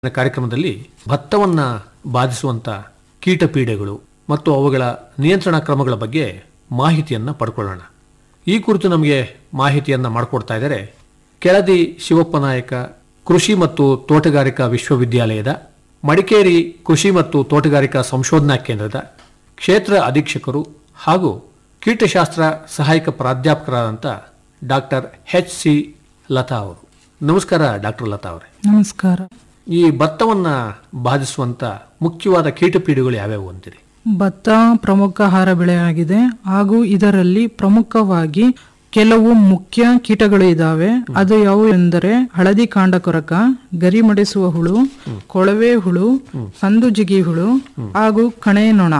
ಕಾರ್ಯಕ್ರಮದಲ್ಲಿ ಭತ್ತವನ್ನ ಬಾಧಿಸುವಂತ ಕೀಟ ಪೀಡೆಗಳು ಮತ್ತು ಅವುಗಳ ನಿಯಂತ್ರಣ ಕ್ರಮಗಳ ಬಗ್ಗೆ ಮಾಹಿತಿಯನ್ನ ಪಡ್ಕೊಳ್ಳೋಣ ಈ ಕುರಿತು ನಮಗೆ ಮಾಹಿತಿಯನ್ನ ಮಾಡಿಕೊಡ್ತಾ ಇದ್ದಾರೆ ಕೆಳದಿ ಶಿವಪ್ಪ ನಾಯಕ ಕೃಷಿ ಮತ್ತು ತೋಟಗಾರಿಕಾ ವಿಶ್ವವಿದ್ಯಾಲಯದ ಮಡಿಕೇರಿ ಕೃಷಿ ಮತ್ತು ತೋಟಗಾರಿಕಾ ಸಂಶೋಧನಾ ಕೇಂದ್ರದ ಕ್ಷೇತ್ರ ಅಧೀಕ್ಷಕರು ಹಾಗೂ ಕೀಟಶಾಸ್ತ್ರ ಸಹಾಯಕ ಪ್ರಾಧ್ಯಾಪಕರಾದಂಥ ಡಾಕ್ಟರ್ ಎಚ್ ಸಿ ಲತಾ ಅವರು ನಮಸ್ಕಾರ ಡಾಕ್ಟರ್ ಲತಾ ಅವರೇ ನಮಸ್ಕಾರ ಈ ಭತ್ತವನ್ನ ಬಾಧಿಸುವಂತ ಮುಖ್ಯವಾದ ಕೀಟಪೀಡೆಗಳು ಯಾವ್ಯಾವು ಅಂತೀರಿ ಭತ್ತ ಪ್ರಮುಖ ಆಹಾರ ಬೆಳೆಯಾಗಿದೆ ಹಾಗೂ ಇದರಲ್ಲಿ ಪ್ರಮುಖವಾಗಿ ಕೆಲವು ಮುಖ್ಯ ಕೀಟಗಳು ಇದಾವೆ ಅದು ಯಾವುವು ಎಂದರೆ ಹಳದಿ ಕಾಂಡ ಕೊರಕ ಗರಿ ಮಡಿಸುವ ಹುಳು ಕೊಳವೆ ಹುಳು ಕಂದು ಜಿಗಿ ಹುಳು ಹಾಗೂ ಕಣೆ ನೊಣ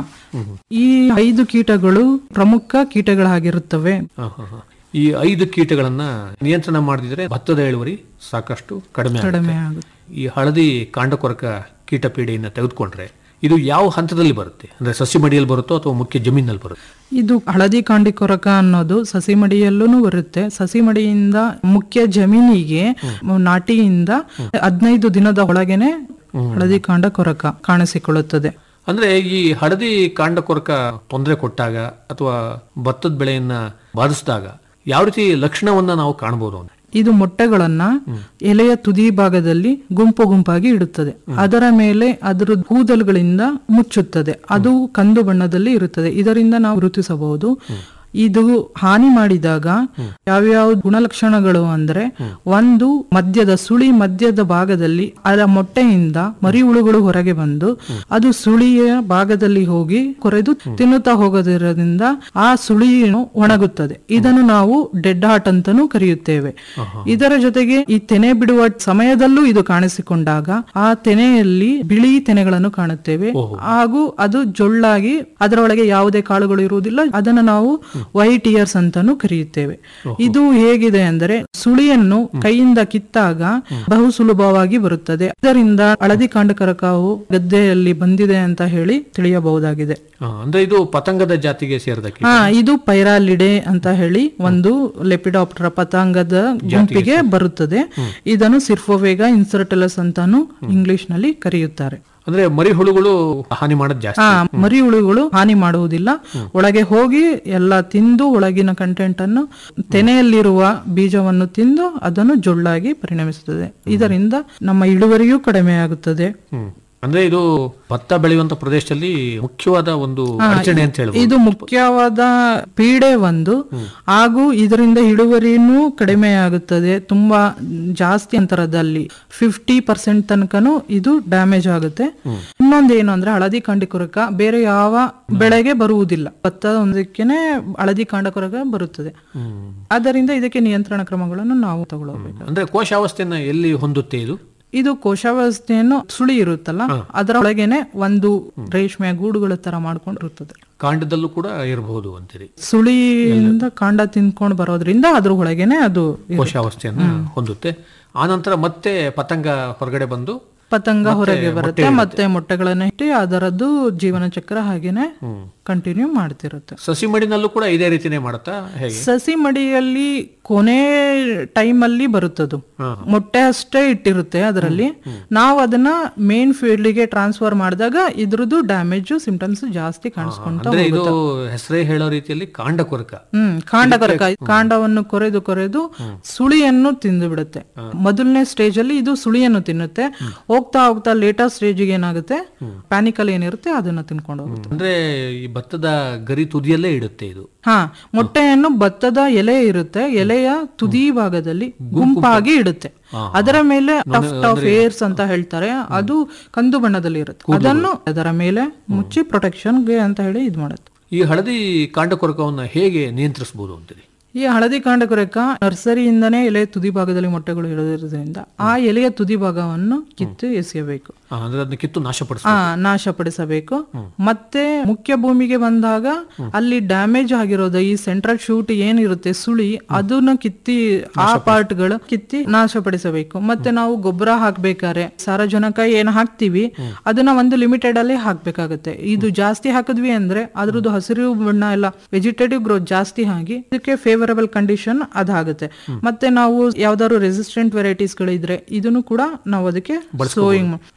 ಈ ಐದು ಕೀಟಗಳು ಪ್ರಮುಖ ಕೀಟಗಳಾಗಿರುತ್ತವೆ ಹ, ಹ, ಹ. ಈ ಐದು ಕೀಟಗಳನ್ನ ನಿಯಂತ್ರಣ ಮಾಡಿದ್ರೆ ಭತ್ತದ ಇಳುವರಿ ಸಾಕಷ್ಟು ಕಡಿಮೆ ಆಗುತ್ತೆ. ಕಡಿಮೆ ಆಗುತ್ತೆ ಈ ಹಳದಿ ಕಾಂಡಕೊರಕ ಕೀಟಪೀಡೆಯನ್ನ ತೆಗೆದುಕೊಂಡ್ರೆ ಇದು ಯಾವ ಹಂತದಲ್ಲಿ ಬರುತ್ತೆ ಅಂದ್ರೆ ಸಸಿ ಮಡಿಯಲ್ಲಿ ಬರುತ್ತೋ ಅಥವಾ ಮುಖ್ಯ ಜಮೀನಲ್ಲಿ ಬರುತ್ತೆ ಇದು ಹಳದಿ ಕಾಂಡಿ ಕೊರಕ ಅನ್ನೋದು ಸಸಿ ಮಡಿಯಲ್ಲೂ ಬರುತ್ತೆ ಸಸಿ ಮಡಿಯಿಂದ ಮುಖ್ಯ ಜಮೀನಿಗೆ ನಾಟಿಯಿಂದ ಹದಿನೈದು ದಿನದ ಒಳಗೇನೆ ಹಳದಿ ಕಾಂಡ ಕೊರಕ ಕಾಣಿಸಿಕೊಳ್ಳುತ್ತದೆ ಅಂದ್ರೆ ಈ ಹಳದಿ ಕಾಂಡಕೊರಕ ತೊಂದರೆ ಕೊಟ್ಟಾಗ ಅಥವಾ ಭತ್ತದ ಬೆಳೆಯನ್ನ ಬಾಧಿಸಿದಾಗ ಯಾವ ರೀತಿ ಲಕ್ಷಣವನ್ನ ನಾವು ಕಾಣಬಹುದು ಅಂತ ಇದು ಮೊಟ್ಟೆಗಳನ್ನ ಎಲೆಯ ತುದಿ ಭಾಗದಲ್ಲಿ ಗುಂಪು ಗುಂಪಾಗಿ ಇಡುತ್ತದೆ ಅದರ ಮೇಲೆ ಅದರ ಕೂದಲುಗಳಿಂದ ಮುಚ್ಚುತ್ತದೆ ಅದು ಕಂದು ಬಣ್ಣದಲ್ಲಿ ಇರುತ್ತದೆ ಇದರಿಂದ ನಾವು ಗುರುತಿಸಬಹುದು ಇದು ಹಾನಿ ಮಾಡಿದಾಗ ಯಾವ್ಯಾವ ಗುಣಲಕ್ಷಣಗಳು ಅಂದ್ರೆ ಒಂದು ಮಧ್ಯದ ಸುಳಿ ಮಧ್ಯದ ಭಾಗದಲ್ಲಿ ಅದರ ಮೊಟ್ಟೆಯಿಂದ ಮರಿ ಹುಳುಗಳು ಹೊರಗೆ ಬಂದು ಅದು ಸುಳಿಯ ಭಾಗದಲ್ಲಿ ಹೋಗಿ ಕೊರೆದು ತಿನ್ನುತ್ತಾ ಹೋಗೋದಿರೋದ್ರಿಂದ ಆ ಸುಳಿಯು ಒಣಗುತ್ತದೆ ಇದನ್ನು ನಾವು ಡೆಡ್ ಹಾರ್ಟ್ ಅಂತಾನೂ ಕರೆಯುತ್ತೇವೆ ಇದರ ಜೊತೆಗೆ ಈ ತೆನೆ ಬಿಡುವ ಸಮಯದಲ್ಲೂ ಇದು ಕಾಣಿಸಿಕೊಂಡಾಗ ಆ ತೆನೆಯಲ್ಲಿ ಬಿಳಿ ತೆನೆಗಳನ್ನು ಕಾಣುತ್ತೇವೆ ಹಾಗೂ ಅದು ಜೊಳ್ಳಾಗಿ ಅದರೊಳಗೆ ಯಾವುದೇ ಕಾಳುಗಳು ಇರುವುದಿಲ್ಲ ಅದನ್ನು ನಾವು ವೈಟ್ ಇಯರ್ಸ್ ಅಂತಾನೂ ಕರೆಯುತ್ತೇವೆ ಇದು ಹೇಗಿದೆ ಅಂದರೆ ಸುಳಿಯನ್ನು ಕೈಯಿಂದ ಕಿತ್ತಾಗ ಬಹು ಸುಲಭವಾಗಿ ಬರುತ್ತದೆ ಇದರಿಂದ ಹಳದಿ ಕಾಂಡಕರಕವು ಗದ್ದೆಯಲ್ಲಿ ಬಂದಿದೆ ಅಂತ ಹೇಳಿ ತಿಳಿಯಬಹುದಾಗಿದೆ ಆ, ಅಂದ್ರೆ ಇದು ಪತಂಗದ ಜಾತಿಗೆ ಸೇರಿದ ಕೀಟ ಹಾ ಇದು ಪೈರಾಲಿಡೆ ಅಂತ ಹೇಳಿ ಒಂದು ಲೆಪಿಡಾಪ್ಟರ ಪತಾಂಗದ ಗುಂಪಿಗೆ ಬರುತ್ತದೆ ಇದನ್ನು ಸಿರ್ಫೋವೇಗ ಇನ್ಸರ್ಟಲಸ್ ಅಂತಾನು ಇಂಗ್ಲಿಷ್ ನಲ್ಲಿ ಕರೆಯುತ್ತಾರೆ ಅಂದ್ರೆ ಮರಿ ಹುಳುಗಳು ಹಾನಿ ಮಾಡೋದು ಜಾಸ್ತಿ ಆ ಮರಿ ಹುಳುಗಳು ಹಾನಿ ಮಾಡುವುದಿಲ್ಲ ಒಳಗೆ ಹೋಗಿ ಎಲ್ಲ ತಿಂದು ಒಳಗಿನ ಕಂಟೆಂಟ್ ಅನ್ನು ತೆನೆಯಲ್ಲಿರುವ ಬೀಜವನ್ನು ತಿಂದು ಅದನ್ನು ಜೊಳ್ಳಾಗಿ ಪರಿಣಮಿಸುತ್ತದೆ ಇದರಿಂದ ನಮ್ಮ ಇಳುವರಿಯೂ ಕಡಿಮೆಯಾಗುತ್ತದೆ ಹ್ಮ್ ಅಂದ್ರೆ ಇದು ಭತ್ತ ಬೆಳೆಯುವಂತ ಪ್ರದೇಶದಲ್ಲಿ ಮುಖ್ಯವಾದ ಒಂದು ಅಡಚಣೆ ಅಂತ ಹೇಳ್ಬೋದು ಇದು ಮುಖ್ಯವಾದ ಪೀಡೆ ಒಂದು ಹಾಗೂ ಇದರಿಂದ ಇಳುವರಿನೂ ಕಡಿಮೆಯಾಗುತ್ತದೆ ತುಂಬಾ ಜಾಸ್ತಿ ಅಂತರದಲ್ಲಿ ಫಿಫ್ಟಿ ಪರ್ಸೆಂಟ್ ತನಕನೂ ಇದು ಡ್ಯಾಮೇಜ್ ಆಗುತ್ತೆ ಇನ್ನೊಂದೇನು ಅಂದ್ರೆ ಹಳದಿ ಕಾಂಡಿಕೊರಕ ಬೇರೆ ಯಾವ ಬೆಳೆಗೆ ಬರುವುದಿಲ್ಲ ಭತ್ತ ಒಂದಕ್ಕೇನೆ ಹಳದಿ ಕಾಂಡಕೊರಕ ಬರುತ್ತದೆ ಹ್ಮ್. ಆದ್ದರಿಂದ ಇದಕ್ಕೆ ನಿಯಂತ್ರಣ ಕ್ರಮಗಳನ್ನು ನಾವು ತಗೊಳ್ಳಬೇಕು ಅಂದ್ರೆ ಕೋಶಾವಸ್ಥೆಯನ್ನ ಎಲ್ಲಿ ಹೊಂದುತ್ತೆ ಇದು ಇದು ಕೋಶಾವಸ್ಥೆಯನ್ನು ಸುಳಿ ಇರುತ್ತಲ್ಲ ಅದರ ಒಳಗೇನೆ ಒಂದು ರೇಷ್ಮೆ ಗೂಡುಗಳ ತರ ಮಾಡ್ಕೊಂಡಿರುತ್ತದೆ ಕಾಂಡದಲ್ಲೂ ಕೂಡ ಇರಬಹುದು ಅಂತೀರಿ ಸುಳಿಯಿಂದ ಕಾಂಡ ತಿನ್ಕೊಂಡು ಬರೋದ್ರಿಂದ ಅದ್ರ ಒಳಗೇನೆ ಅದು ಕೋಶಾವಸ್ಥೆಯನ್ನ ಹೊಂದುತ್ತೆ ಆನಂತರ ಮತ್ತೆ ಪತಂಗ ಹೊರಗಡೆ ಬಂದು ಪತಂಗ ಹೊರಗೆ ಬರುತ್ತೆ ಮತ್ತೆ ಮೊಟ್ಟೆಗಳನ್ನ ಇಟ್ಟು ಅದರದ್ದು ಜೀವನ ಚಕ್ರ ಹಾಗೇನೆ ಕಂಟಿನ್ಯೂ ಮಾಡ್ತಿರುತ್ತೆ ಸಸಿ ಮಡಿನಲ್ಲೂ ಕೂಡ ಇದೇ ರೀತಿನೇ ಮಾಡುತ್ತಾ ಹೇಗೆ ಸಸಿ ಮಡಿಯಲ್ಲಿ ಕೊನೆ ಟೈಮ್ ಅಲ್ಲಿ ಬರುತ್ತದು ಮೊಟ್ಟೆ ಅಷ್ಟೇ ಇಟ್ಟಿರುತ್ತೆ ಅದರಲ್ಲಿ ನಾವು ಅದನ್ನ ಮೇನ್ ಫೀಲ್ಡ್ಗೆ ಟ್ರಾನ್ಸ್ಫರ್ ಮಾಡಿದಾಗ ಇದ್ರದ್ದು ಡ್ಯಾಮೇಜ್ ಸಿಂಪ್ಟಮ್ಸ್ ಜಾಸ್ತಿ ಕಾಣಿಸ್ಕೊಂತ ಅಂದ್ರೆ ಇದು ಹೆಸರೇ ಹೇಳೋ ರೀತಿಯಲ್ಲಿ ಕಾಂಡ ಕೊರಕ ಹ್ಮ್ ಕಾಂಡ ಕೊರಕ ಕಾಂಡವನ್ನು ಕೊರೆದು ಕೊರೆದು ಸುಳಿಯನ್ನು ತಿಂದು ಬಿಡುತ್ತೆ ಮೊದಲನೇ ಸ್ಟೇಜ್ ಅಲ್ಲಿ ಇದು ಸುಳಿಯನ್ನು ತಿನ್ನುತ್ತೆ ಹೋಗ್ತಾ ಹೋಗ್ತಾ ಲೇಟರ್ ಸ್ಟೇಜ್ಗೆ ಏನಾಗುತ್ತೆ ಪ್ಯಾನಿಕಲ್ ಏನಿರುತ್ತೆ ಅದನ್ನ ತಿನ್ಕೊಂಡು ಹೋಗುತ್ತೆ ಅಂದ್ರೆ ಈ ಭತ್ತದ ಗರಿ ತುದಿಯಲ್ಲೇ ಇಡುತ್ತೆ ಇದು ಹಾ ಮೊಟ್ಟೆಯನ್ನು ಭತ್ತದ ಎಲೆ ಇರುತ್ತೆ ಎಲೆಯ ತುದಿ ಭಾಗದಲ್ಲಿ ಗುಂಪಾಗಿ ಇಡುತ್ತೆ ಅದರ ಮೇಲೆ ಟಫ್ಟ್ ಆಫ್ ಏರ್ಸ್ ಅಂತ ಹೇಳ್ತಾರೆ ಅದು ಕಂದು ಬಣ್ಣದಲ್ಲಿ ಇರುತ್ತೆ ಅದನ್ನು ಅದರ ಮೇಲೆ ಮುಚ್ಚಿ ಪ್ರೊಟೆಕ್ಷನ್ಗೆ ಅಂತ ಹೇಳಿ ಇದು ಮಾಡುತ್ತೆ ಈ ಹಳದಿ ಕಾಂಡ ಕೊರಕವನ್ನ ಹೇಗೆ ನಿಯಂತ್ರಿಸಬಹುದು ಅಂತೀರಿ ಈ ಹಳದಿ ಕಾಂಡ ಕೊರಕ ನರ್ಸರಿಯಿಂದನೇ ಎಲೆ ತುದಿ ಭಾಗದಲ್ಲಿ ಮೊಟ್ಟೆಗಳು ಇರೋದ್ರಿಂದ ಆ ಎಲೆಯ ತುದಿ ಭಾಗವನ್ನು ಕಿತ್ತು ಎಸೆಯಬೇಕು ಆ, ಅಂದ್ರೆ ಅದನ್ನ ಕಿತ್ತು ನಾಶಪಡಿಸ ಆ ನಾಶಪಡಿಸಬೇಕು ಮತ್ತೆ ಮುಖ್ಯ ಭೂಮಿಗೆ ಬಂದಾಗ ಅಲ್ಲಿ ಡ್ಯಾಮೇಜ್ ಆಗಿರೋದು ಈ ಸೆಂಟ್ರಲ್ ಶೂಟ್ ಏನಿರುತ್ತೆ ಸುಳಿ ಅದನ್ನ ಕಿತ್ತಿ ಆ ಪಾರ್ಟ್ಗಳು ಕಿತ್ತಿ ನಾಶಪಡಿಸಬೇಕು ಮತ್ತೆ ನಾವು ಗೊಬ್ಬರ ಹಾಕ್ಬೇಕಾದ್ರೆ ಸಾರಜನಕ ಏನ್ ಹಾಕ್ತಿವಿ ಅದನ್ನ ಒಂದು ಲಿಮಿಟೆಡ್ ಅಲ್ಲಿ ಹಾಕ್ಬೇಕಾಗುತ್ತೆ ಇದು ಜಾಸ್ತಿ ಹಾಕಿದ್ವಿ ಅಂದ್ರೆ ಅದ್ರದ್ದು ಹಸಿರು ಬಣ್ಣ ಎಲ್ಲ ವೆಜಿಟೇಟಿವ್ ಗ್ರೋತ್ ಜಾಸ್ತಿ ಆಗಿ ಇದಕ್ಕೆ ಫೇವರಬಲ್ ಕಂಡೀಷನ್ ಅದಾಗುತ್ತೆ ಮತ್ತೆ ನಾವು ಯಾವ್ದಾದ್ರು ರೆಸಿಸ್ಟೆಂಟ್ ವೆರೈಟೀಸ್ ಗಳಿದ್ರೆ ಇದನ್ನು ಕೂಡ ನಾವು ಅದಕ್ಕೆ ಸೋಯಿಂಗ್